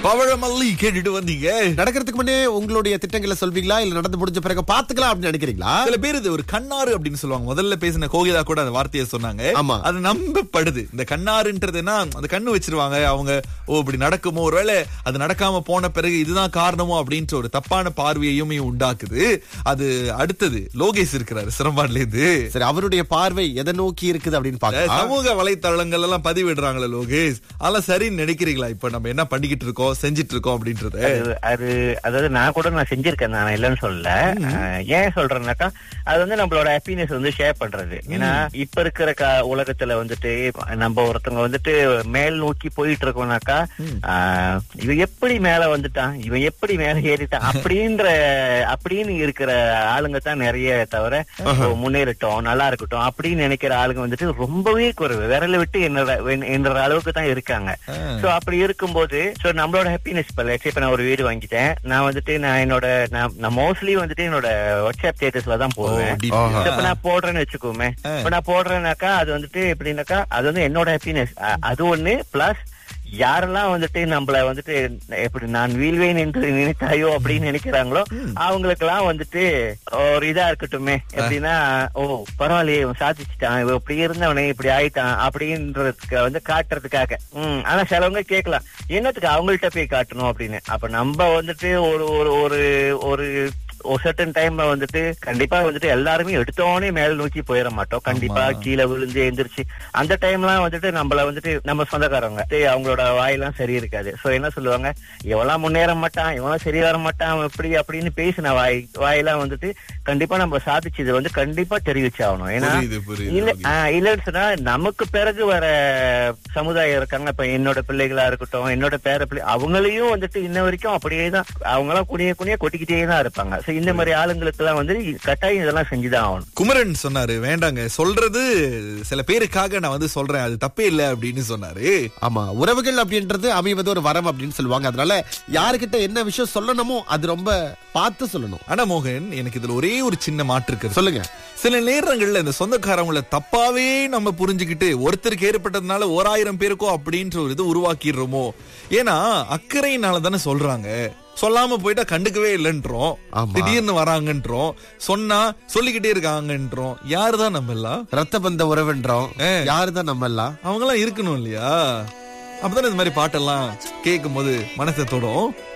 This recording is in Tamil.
பவழமல்லி கேட்டுட்டு வந்தீங்க நடக்கிறதுக்கு முன்னே உங்களுடைய திட்டங்களை சொல்வீங்களா இல்ல நடந்து முடிஞ்ச பிறகு பாத்துக்கலாம் அப்படின்னு நினைக்கிறீங்களா சில பேர் இது ஒரு கண்ணாறு அப்படின்னு சொல்லுவாங்க முதல்ல பேசின கோகிதா கூட அந்த வார்த்தையை சொன்னாங்க ஆமா. அது நம்பப்படுது இந்த கண்ணாறுன்றதுன்னா அந்த கண்ணு வச்சிருவாங்க அவங்க ஓ இப்படி நடக்குமோ ஒருவேளை அது நடக்காம போன பிறகு இதுதான் காரணமோ அப்படின்ற ஒரு தப்பான பார்வையையும் உண்டாக்குது அது அடுத்தது லோகேஷ் இருக்கிறாரு சிரம்பான்ல இருந்து சரி அவருடைய பார்வை எதை நோக்கி இருக்குது அப்படின்னு இந்த பாக்கலாம் சமூக வலைத்தளங்கள் எல்லாம் பதிவிடுறாங்களே லோகேஷ் அதெல்லாம் சரின்னு நினைக்கிறீங்களா இப்ப நம்ம என்ன பண்ணிக்கிட்டு இருக்கோம் செஞ்சிட்டு இருக்கோம் அப்படின்றத அது அது அதாவது நான் கூட நான் செஞ்சிருக்கேன் நான் இல்லைன்னு சொல்லல அஹ், ஏன் சொல்றேன்னாக்கா அது வந்து நம்மளோட ஹாப்பினஸ் வந்து ஷேர் பண்றது ஏன்னா இப்ப இருக்கிற கா உலகத்துல வந்துட்டு நம்ம ஒருத்தவங்க வந்துட்டு மேல் நோக்கி போயிட்டு இருக்கோம்னாக்கா ஆஹ், இவன் எப்படி மேல வந்துட்டான் இவன் எப்படி மேல ஏறிட்டான் அப்படின்ற அப்படின்னு இருக்கிற ஆளுங்க தான் நிறைய தவிர ஓ, முன்னேறட்டும் நல்லா இருக்கட்டும் அப்படின்னு நினைக்கிற ஆளுங்க வந்துட்டு ரொம்பவே குறைவு விரல விட்டு என்னற என்ற அளவுக்கு தான் இருக்காங்க சோ அப்படி இருக்கும்போது சோ நம்மளோட ஹாப்பினஸ் இப்ப let's say இப்ப நான் ஒரு வீடு வாங்கிட்டேன் நான் வந்துட்டு நான் என்னோட நான் நான் மோஸ்ட்லி வந்துட்டு என்னோட வாட்ஸ்அப் ஸ்டேட்டஸ்ல தான் போடுவேன் deep. So, இப்ப நான் போடுறேன்னு வச்சுக்கோமே இப்ப நான் போடுறேன்னாக்கா அது வந்துட்டு எப்படின்னாக்கா அது வந்து என்னோட ஹாப்பினஸ் அது ஒண்ணு பிளஸ் யாரெல்லாம் வந்துட்டு நம்மள வந்துட்டு எப்படி நான் வீழ்வேன் என்று நினைத்தாயோ அப்படின்னு நினைக்கிறாங்களோ அவங்களுக்கெல்லாம் வந்துட்டு ஒரு இதா இருக்கட்டுமே எப்படின்னா ஓ பரவாயில்லையே இவன் சாதிச்சுட்டான் இவன் இப்படி இருந்தவனே இப்படி ஆயிட்டான் அப்படின்றதுக்கு வந்து காட்டுறதுக்காக உம் ஆனா சிலவங்க கேட்கலாம் என்னத்துக்கு அவங்கள்ட்ட போய் காட்டணும் அப்படின்னு அப்ப நம்ம வந்துட்டு ஒரு ஒரு ஒரு ஒரு ஒரு சர்டன் டைம்ல வந்துட்டு கண்டிப்பா வந்துட்டு எல்லாருமே எடுத்தோடனே மேல நோக்கி போயிட மாட்டோம் கண்டிப்பா கீழே விழுந்து எந்திரிச்சு அந்த டைம்லாம் வந்துட்டு நம்மள வந்துட்டு நம்ம சொந்தக்காரங்க டேய், அவங்களோட வாயெல்லாம் சரி இருக்காது சோ என்ன சொல்லுவாங்க இவெல்லாம் முன்னேற மாட்டான் இவெல்லாம் சரி வர மாட்டான் அவன் இப்படி அப்படின்னு பேசின வாய் வாயெல்லாம் வந்துட்டு கண்டிப்பா நம்ம சாதிச்சது வந்து கண்டிப்பா தெரிவிச்சாகணும் ஏன்னா புரியுது, புரியுது, இல்ல யோகி. ஆஹ் இல்லன்னு சொன்னா நமக்கு பிறகு வர சமுதாயம் இருக்காங்க இப்ப என்னோட பிள்ளைகளா இருக்கட்டும் என்னோட பேர பிள்ளை அவங்களையும் வந்துட்டு இன்ன வரைக்கும் அப்படியே தான் அவங்க எல்லாம் குனிய குனிய கொட்டிக்கிட்டே தான் இருப்பாங்க சோ இந்த மாதிரி ஆளுங்களுக்கு எல்லாம் வந்து கட்டாயம் இதெல்லாம் செஞ்சுதான் ஆகணும் குமரன் சொன்னாரு வேண்டாங்க சொல்றது சில பேருக்காக நான் வந்து சொல்றேன் அது தப்பே இல்ல அப்படின்னு சொன்னாரு ஆமா உறவுகள் அப்படின்றது அமைவது ஒரு வரம் அப்படின்னு சொல்லுவாங்க அதனால யாருக்கிட்ட என்ன விஷயம் சொல்லணுமோ அது ரொம்ப பார்த்து சொல்லணும் ஆனா மோகன் எனக்கு இதுல ஒரே ஒரு சின்ன மாற்று இருக்கு சொல்லுங்க சில நேரங்கள்ல இந்த சொந்தக்காரவங்கள தப்பாவே நம்ம புரிஞ்சுக்கிட்டு ஒருத்தருக்கு ஏற்பட்டதுனால ஓராயிரம் பேருக்கோ அப்படின்ற ஒரு இது உருவாக்கிடுறோமோ ஏன்னா அக்கறையினால தானே சொல்றாங்க சொல்லாம போயிட்டா கண்டுக்கவே இல்லைன்றோம் ஆமா. திடீர்னு வராங்கன்றோம் சொன்னா சொல்லிக்கிட்டே இருக்காங்கன்றோம் யாருதான் நம்ம எல்லாம் ரத்த பந்த உறவுன்றோம் யாருதான் நம்ம எல்லாம் அவங்க எல்லாம் இருக்கணும் இல்லையா அப்பதானே இந்த மாதிரி பாட்டெல்லாம் கேட்கும் போது மனசை தொடும்